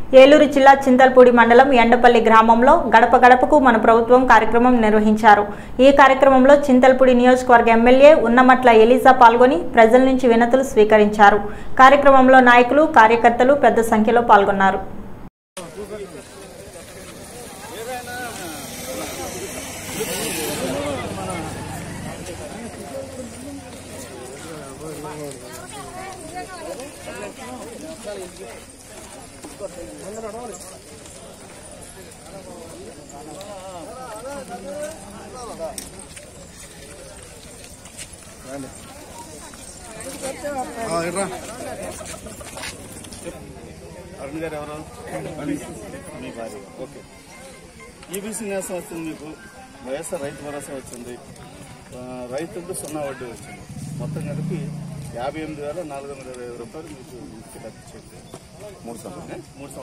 ఏలూరు జిల్లా చింతల్పూడి మండలం ఎండపల్లి గ్రామంలో గడప గడపకు మన ప్రభుత్వం కార్యక్రమం నిర్వహించారు ఈ కార్యక్రమంలో చింతల్పూడి నియోజకవర్గ ఎమ్మెల్యే ఉన్నమట్ల ఎలిజా పాల్గొని ప్రజల నుంచి వినతులు స్వీకరించారు కార్యక్రమంలో నాయకులు కార్యకర్తలు పెద్ద సంఖ్యలో పాల్గొన్నారు ఎట్రా అరుణ్ గారు ఎవరు మీ భార్య ఓకే ఈబీసీ నేసం వచ్చింది మీకు వైఎస్ఆర్ రైతు భరోసా వచ్చింది ఆ, రైతులకు సున్నా వడ్డీ వచ్చింది మొత్తం కలిపి యాభై ఎనిమిది వేల నాలుగు వందల ఇరవై ఐదు రూపాయలు మీకు ఇంటికి లభించింది మూడు సంవత్సరాలు మూడు సంవత్సరాలు